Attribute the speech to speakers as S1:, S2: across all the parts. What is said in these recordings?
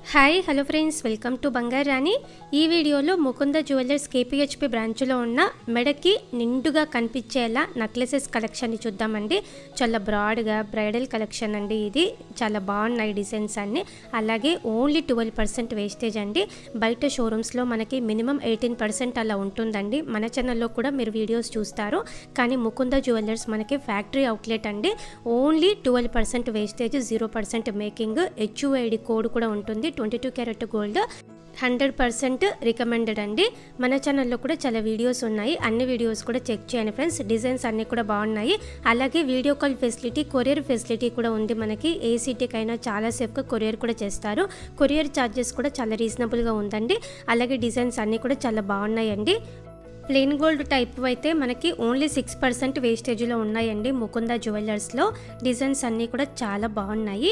S1: hi hello friends welcome to Bangaru Rani ఈ వీడియోలో Mukunda jewellers కేపీహెచ్పి బ్రాంచ్లో ఉన్న మెడకి నిండుగా కనిపించేలా నెక్లెసెస్ కలెక్షన్ని చూద్దామండి చాలా బ్రాడ్గా బ్రైడల్ కలెక్షన్ అండి ఇది చాలా బాగున్నాయి డిజైన్స్ అన్ని అలాగే ఓన్లీ ట్వెల్వ్ పర్సెంట్ వేస్టేజ్ అండి బయట షోరూమ్స్లో మనకి మినిమం ఎయిటీన్ పర్సెంట్ అలా ఉంటుందండి మన ఛానల్లో కూడా మీరు వీడియోస్ చూస్తారు కానీ ముకుంద జ్యువెలర్స్ మనకి ఫ్యాక్టరీ అవుట్లెట్ అండి only twelve percent wastage zero percent making HUID code కూడా ఉంటుంది twenty two carat gold hundred percent recommended అండి మన ఛానల్లో కూడా చాలా వీడియోస్ ఉన్నాయి అన్ని వీడియోస్ కూడా చెక్ చేయండి ఫ్రెండ్స్ డిజైన్స్ అన్నీ కూడా బాగున్నాయి అలాగే video call facility courier facility కూడా ఉంది మనకి ఏ సిటీకైనా చాలా సేఫ్గా కొరియర్ కూడా చేస్తారు కొరియర్ ఛార్జెస్ కూడా చాలా రీజనబుల్గా ఉందండి అలాగే డిజైన్స్ అన్నీ కూడా చాలా బాగున్నాయండి ప్లెయిన్ గోల్డ్ టైప్ అయితే మనకి ఓన్లీ సిక్స్ పర్సెంట్ వేస్టేజ్లో ఉన్నాయండి ముకుంద జ్యువెలర్స్లో డిజైన్స్ అన్నీ కూడా చాలా బాగున్నాయి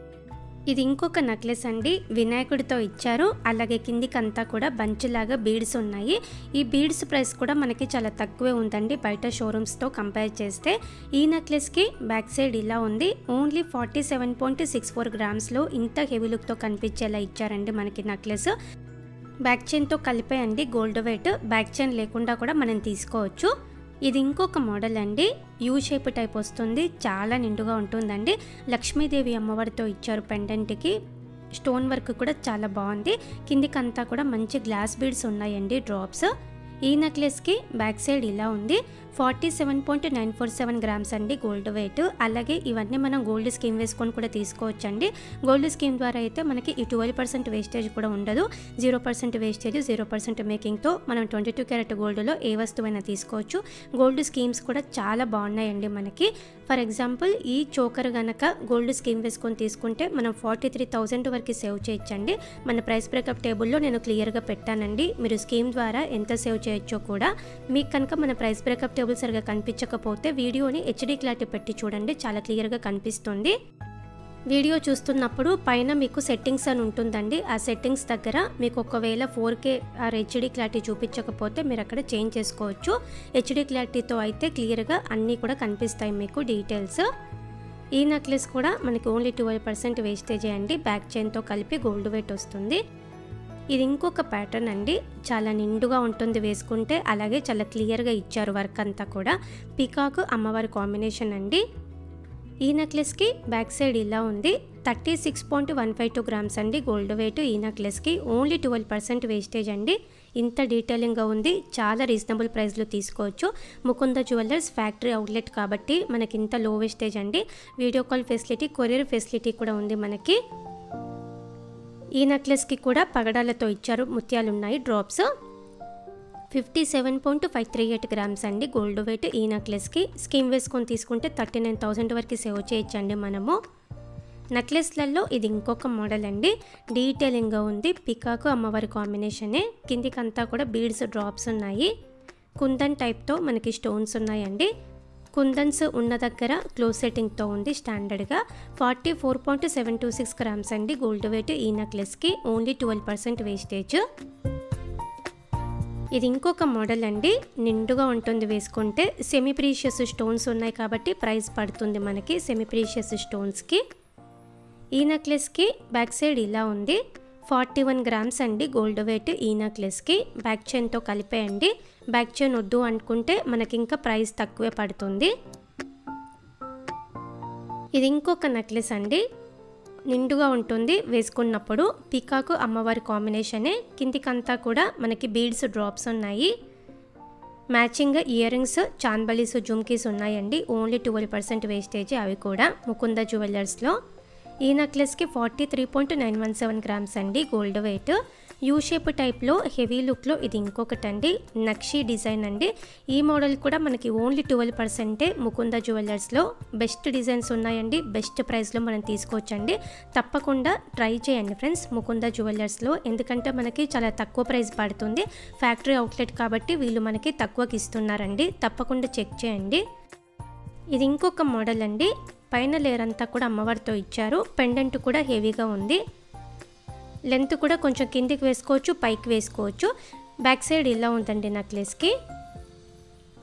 S1: ఇది ఇంకొక నెక్లెస్ అండి వినాయకుడితో ఇచ్చారు అలాగే కిందికంతా కూడా బంచ్లాగా బీడ్స్ ఉన్నాయి ఈ బీడ్స్ ప్రైస్ కూడా మనకి చాలా తక్కువే ఉందండి బయట షోరూమ్స్తో కంపేర్ చేస్తే ఈ నెక్లెస్కి బ్యాక్ సైడ్ ఇలా ఉంది only forty seven point six four గ్రామ్స్లో ఇంత హెవీ లుక్తో కనిపించేలా ఇచ్చారండి మనకి నెక్లెస్ బ్యాక్ చైన్తో కలిపే అండి గోల్డ్ వెయిట్ బ్యాక్ చైన్ లేకుండా కూడా మనం తీసుకోవచ్చు ఇది ఇంకొక మోడల్ అండి యూ షేప్ టైప్ వస్తుంది చాలా నిండుగా ఉంటుందండి లక్ష్మీదేవి అమ్మవారితో ఇచ్చారు పెండెంట్కి స్టోన్ వర్క్ కూడా చాలా బాగుంది కిందికంతా కూడా మంచి గ్లాస్ బీడ్స్ ఉన్నాయండి డ్రాప్స్ ఈ నెక్లెస్కి బ్యాక్ సైడ్ ఇలా ఉంది forty seven point nine four seven grams అండి గోల్డ్ వెయిట్ అలాగే ఇవన్నీ మనం గోల్డ్ స్కీమ్ వేసుకొని కూడా తీసుకోవచ్చు అండి గోల్డ్ స్కీమ్ ద్వారా అయితే మనకి ఈ ట్వెల్వ్ పర్సెంట్ వేస్టేజ్ కూడా ఉండదు zero percent wastage zero percent మేకింగ్తో మనం ట్వంటీ టూ క్యారెట్ గోల్డ్లో ఏ వస్తువైనా తీసుకోవచ్చు గోల్డ్ స్కీమ్స్ కూడా చాలా బాగున్నాయండి మనకి ఫర్ ఎగ్జాంపుల్ ఈ చోకర్ గనక గోల్డ్ స్కీమ్ వేసుకొని తీసుకుంటే మనం ఫార్టీ త్రీ థౌజండ్ వరకు సేవ్ చేయొచ్చండి మన ప్రైస్ బ్రేకప్ టేబుల్లో నేను క్లియర్గా పెట్టానండి మీరు స్కీమ్ ద్వారా ఎంత సేవ్ చేయొచ్చో కూడా మీకు కనుక మన ప్రైస్ బ్రేకప్ టేబుల్ సరిగా కనిపించకపోతే వీడియోని హెచ్డీ క్లారిటీ పెట్టి చూడండి చాలా క్లియర్గా కనిపిస్తుంది వీడియో చూస్తున్నప్పుడు పైన మీకు సెట్టింగ్స్ అని ఉంటుందండి ఆ సెట్టింగ్స్ దగ్గర మీకు ఒకవేళ four K or HD clarity చూపించకపోతే మీరు అక్కడ చేంజ్ చేసుకోవచ్చు హెచ్డీ క్లారిటీతో అయితే క్లియర్గా అన్నీ కూడా కనిపిస్తాయి మీకు డీటెయిల్స్ ఈ నెక్లెస్ కూడా మనకి ఓన్లీ ట్వెల్వ్ పర్సెంట్ వేస్టేజే అండి బ్యాక్ చైన్తో కలిపి గోల్డ్ వెయిట్ వస్తుంది ఇది ఇంకొక ప్యాటర్న్ అండి చాలా నిండుగా ఉంటుంది వేసుకుంటే అలాగే చాలా క్లియర్గా ఇచ్చారు వర్క్ అంతా కూడా పికాక్ అమ్మవారి కాంబినేషన్ అండి ఈ నెక్లెస్కి బ్యాక్ సైడ్ ఇలా ఉంది thirty six point one five two grams అండి గోల్డ్ వెయిట్ ఈ నెక్లెస్కి ఓన్లీ ట్వెల్వ్ పర్సెంట్ వేస్టేజ్ అండి ఇంత డీటెయిలింగ్గా ఉంది చాలా రీజనబుల్ ప్రైస్లో తీసుకోవచ్చు ముకుంద జ్యువెలర్స్ ఫ్యాక్టరీ అవుట్లెట్ కాబట్టి మనకి ఇంత లో వేస్టేజ్ అండి video call facility courier facility కూడా ఉంది మనకి ఈ నెక్లెస్కి కూడా పగడాలతో ఇచ్చారు ముత్యాలు ఉన్నాయి drops fifty seven point five three eight grams అండి గోల్డ్ వెయిట్ ఈ నెక్లెస్కి స్కీమ్ వేసుకొని తీసుకుంటే థర్టీ నైన్ థౌజండ్ వరకు సేవ్ చేయొచ్చండి మనము నెక్లెస్లలో ఇది ఇంకొక మోడల్ అండి డీటెయిలింగ్గా ఉంది పికాకు అమ్మవారి కాంబినేషనే కిందికంతా కూడా బీడ్స్ డ్రాప్స్ ఉన్నాయి కుందన్ టైప్తో మనకి స్టోన్స్ ఉన్నాయండి కుందన్స్ ఉన్న దగ్గర క్లోజ్ సెట్టింగ్తో ఉంది స్టాండర్డ్గా forty four point seven two six grams అండి గోల్డ్ వెయిట్ ఈ నెక్లెస్కి ఓన్లీ ట్వెల్వ్ పర్సెంట్ వేస్టేజ్ ఇది ఇంకొక మోడల్ అండి నిండుగా ఉంటుంది వేసుకుంటే సెమీ ప్రీషియస్ స్టోన్స్ ఉన్నాయి కాబట్టి ప్రైస్ పడుతుంది మనకి సెమీ ప్రీషియస్ స్టోన్స్కి ఈ నెక్లెస్కి బ్యాక్ సైడ్ ఇలా ఉంది ఫార్టీ వన్ గ్రామ్స్ అండి గోల్డ్ వెయిట్ ఈ నెక్లెస్కి బ్యాక్ చైన్తో కలిపేయండి బ్యాక్ చైన్ వద్దు అనుకుంటే మనకి ఇంకా ప్రైస్ తక్కువే పడుతుంది ఇది ఇంకొక నెక్లెస్ అండి నిండుగా ఉంటుంది వేసుకున్నప్పుడు పికాకు అమ్మవారి కాంబినేషనే కిందికంతా కూడా మనకి బీడ్స్ డ్రాప్స్ ఉన్నాయి matching ear rings chandbalis jhumkis ఉన్నాయండి ఓన్లీ ట్వెల్వ్ పర్సెంట్ వేస్టేజ్ అవి కూడా ముకుంద జ్యువెలర్స్లో ఈ నెక్లెస్కి forty three point nine one seven grams అండి గోల్డ్ వెయిట్ యూ షేప్ టైప్లో హెవీ లుక్లో ఇది ఇంకొకటి అండి నక్షీ డిజైన్ అండి ఈ మోడల్ కూడా మనకి ఓన్లీ ట్వెల్వ్ పర్సెంటే ముకుంద జ్యువెలర్స్లో బెస్ట్ డిజైన్స్ ఉన్నాయండి బెస్ట్ ప్రైస్లో మనం తీసుకోవచ్చండి తప్పకుండా ట్రై చేయండి ఫ్రెండ్స్ ముకుంద జ్యువెలర్స్లో ఎందుకంటే మనకి చాలా తక్కువ ప్రైస్ పడుతుంది ఫ్యాక్టరీ అవుట్లెట్ కాబట్టి వీళ్ళు మనకి తక్కువకి ఇస్తున్నారండి తప్పకుండా చెక్ చేయండి ఇది ఇంకొక మోడల్ అండి పైన లేయర్ అంతా కూడా అమ్మవారితో ఇచ్చారు పెండెంట్ కూడా హెవీగా ఉంది లెంత్ కూడా కొంచెం కిందికి వేసుకోవచ్చు పైకి వేసుకోవచ్చు బ్యాక్ సైడ్ ఇలా ఉందండి నెక్లెస్కి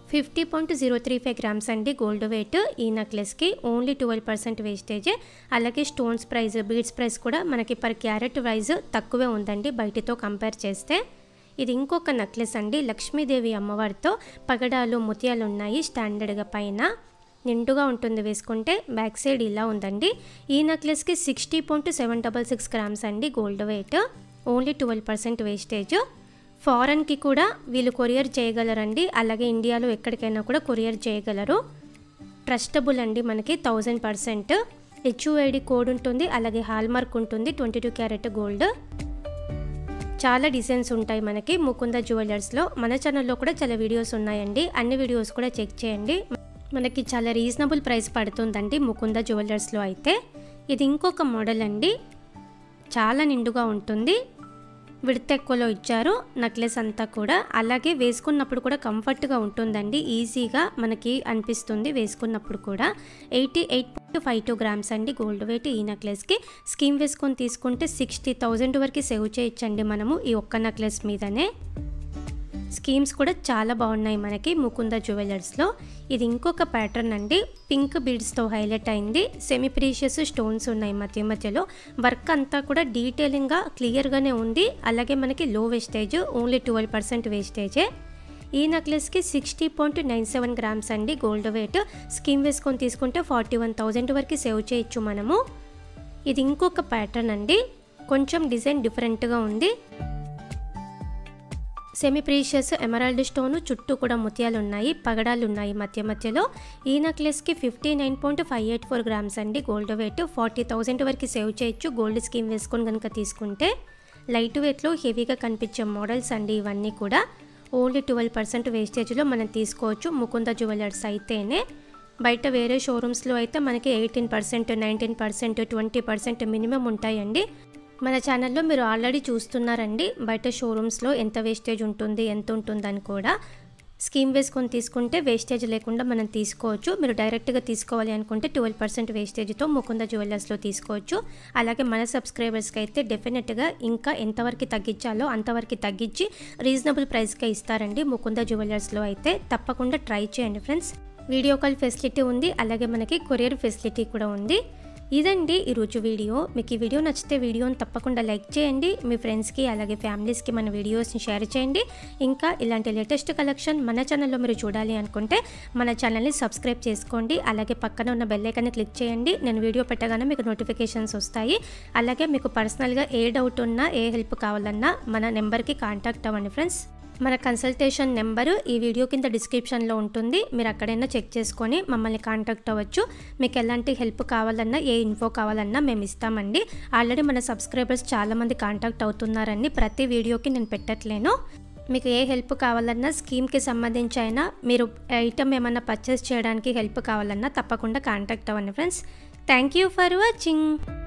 S1: fifty point zero three five grams అండి గోల్డ్ వెయిట్ ఈ నెక్లెస్కి ఓన్లీ ట్వెల్వ్ పర్సెంట్ వేస్టేజ్ అలాగే స్టోన్స్ ప్రైస్ బీడ్స్ ప్రైస్ కూడా మనకి పర్ క్యారెట్ ప్రైస్ తక్కువే ఉందండి బయటతో కంపేర్ చేస్తే ఇది ఇంకొక నెక్లెస్ అండి లక్ష్మీదేవి అమ్మవారితో పగడాలు ముత్యాలు ఉన్నాయి స్టాండర్డ్గా పైన నిండుగా ఉంటుంది వేసుకుంటే బ్యాక్ సైడ్ ఇలా ఉందండి ఈ నెక్లెస్కి sixty point seven double six grams అండి gold weight only twelve percent wastage ఫారెన్కి కూడా వీళ్ళు కొరియర్ చేయగలరండి అలాగే ఇండియాలో ఎక్కడికైనా కూడా కొరియర్ చేయగలరు ట్రస్టబుల్ అండి మనకి థౌజండ్ పర్సెంట్ హెచ్యుఐడి కోడ్ ఉంటుంది అలాగే హాల్మార్క్ ఉంటుంది ట్వంటీ టూ క్యారెట్ గోల్డ్ చాలా డిజైన్స్ ఉంటాయి మనకి ముకుంద జ్యువెలర్స్లో మన ఛానల్లో కూడా చాలా వీడియోస్ ఉన్నాయండి అన్ని వీడియోస్ కూడా చెక్ చేయండి మనకి చాలా రీజనబుల్ ప్రైస్ పడుతుందండి ముకుంద జ్యువెలర్స్లో అయితే ఇది ఇంకొక మోడల్ అండి చాలా నిండుగా ఉంటుంది విడత ఎక్కువలో ఇచ్చారు నెక్లెస్ అంతా కూడా అలాగే వేసుకున్నప్పుడు కూడా కంఫర్ట్గా ఉంటుందండి ఈజీగా మనకి అనిపిస్తుంది వేసుకున్నప్పుడు కూడా eighty eight point five two grams అండి గోల్డ్ వెయిట్ ఈ నెక్లెస్కి స్కీమ్ వేసుకొని తీసుకుంటే సిక్స్టీ థౌజండ్ వరకు సేవ్ చేయొచ్చండి మనము ఈ ఒక్క నెక్లెస్ మీదనే స్కీమ్స్ కూడా చాలా బాగున్నాయి మనకి ముకుంద జ్యువెలర్స్లో ఇది ఇంకొక ప్యాటర్న్ అండి పింక్ బీడ్స్తో హైలైట్ అయింది సెమీ ప్రీషియస్ స్టోన్స్ ఉన్నాయి మధ్య మధ్యలో వర్క్ అంతా కూడా డీటెయిలింగ్గా క్లియర్గానే ఉంది అలాగే మనకి low wastage only twelve percent వేస్టేజే ఈ నెక్లెస్కి sixty point nine seven grams అండి గోల్డ్ వెయిట్ స్కీమ్ వేసుకొని తీసుకుంటే ఫార్టీ వన్ థౌజండ్ వరకు సేవ్ చేయొచ్చు మనము ఇది ఇంకొక ప్యాటర్న్ అండి కొంచెం డిజైన్ డిఫరెంట్గా ఉంది సెమీ ప్రీషియస్ ఎమరాల్డ్ స్టోన్ చుట్టూ కూడా ముత్యాలు ఉన్నాయి పగడాలు ఉన్నాయి మధ్య మధ్యలో ఈ నెక్లెస్కి fifty nine point five eight four grams అండి గోల్డ్ వెయిట్ ఫార్టీ థౌజండ్ వరకు సేవ్ చేయొచ్చు గోల్డ్ స్కీమ్ వేసుకొని కనుక తీసుకుంటే లైట్ వెయిట్లో హెవీగా కనిపించే మోడల్స్ అండి ఇవన్నీ కూడా ఓన్లీ ట్వెల్వ్ పర్సెంట్ వేస్టేజ్లో మనం తీసుకోవచ్చు ముకుంద జ్యువెలర్స్ అయితేనే బయట వేరే షోరూమ్స్లో అయితే మనకి eighteen percent nineteen percent twenty percent minimum ఉంటాయండి మన ఛానల్లో మీరు ఆల్రెడీ చూస్తున్నారండి బయట షోరూమ్స్లో ఎంత వేస్టేజ్ ఉంటుంది ఎంత ఉంటుందని కూడా స్కీమ్ వేసుకొని తీసుకుంటే వేస్టేజ్ లేకుండా మనం తీసుకోవచ్చు మీరు డైరెక్ట్గా తీసుకోవాలి అనుకుంటే ట్వెల్వ్ పర్సెంట్ వేస్టేజ్తో ముకుంద జ్యువెలర్స్లో తీసుకోవచ్చు అలాగే మన సబ్స్క్రైబర్స్కి అయితే డెఫినెట్గా ఇంకా ఎంతవరకు తగ్గించాలో అంతవరకు తగ్గించి రీజనబుల్ ప్రైస్కే ఇస్తారండి ముకుంద జ్యువెలర్స్లో అయితే తప్పకుండా ట్రై చేయండి ఫ్రెండ్స్ వీడియో కాల్ ఫెసిలిటీ ఉంది అలాగే మనకి కొరియర్ ఫెసిలిటీ కూడా ఉంది ఇదండి ఈరోజు వీడియో మీకు ఈ వీడియో నచ్చితే వీడియోని తప్పకుండా లైక్ చేయండి మీ ఫ్రెండ్స్కి అలాగే ఫ్యామిలీస్కి మన వీడియోస్ని షేర్ చేయండి ఇంకా ఇలాంటి లేటెస్ట్ కలెక్షన్ మన ఛానల్లో మీరు చూడాలి అనుకుంటే మన ఛానల్ని సబ్స్క్రైబ్ చేసుకోండి అలాగే పక్కన ఉన్న బెల్ ఐకాన్ని క్లిక్ చేయండి నేను వీడియో పెట్టగానే మీకు నోటిఫికేషన్స్ వస్తాయి అలాగే మీకు పర్సనల్గా ఏ డౌట్ ఉన్నా ఏ హెల్ప్ కావాలన్నా మన నెంబర్కి కాంటాక్ట్ అవ్వండి ఫ్రెండ్స్ మన కన్సల్టేషన్ నెంబరు ఈ వీడియో కింద డిస్క్రిప్షన్లో ఉంటుంది మీరు అక్కడైనా చెక్ చేసుకొని మమ్మల్ని కాంటాక్ట్ అవ్వచ్చు మీకు ఎలాంటి హెల్ప్ కావాలన్నా ఏ ఇన్ఫో కావాలన్నా మేము ఇస్తామండి ఆల్రెడీ మన సబ్స్క్రైబర్స్ చాలామంది కాంటాక్ట్ అవుతున్నారని ప్రతి వీడియోకి నేను పెట్టట్లేను మీకు ఏ హెల్ప్ కావాలన్నా స్కీమ్కి సంబంధించి అయినా మీరు ఐటమ్ ఏమన్నా పర్చేస్ చేయడానికి హెల్ప్ కావాలన్నా తప్పకుండా కాంటాక్ట్ అవ్వండి friends thank you for watching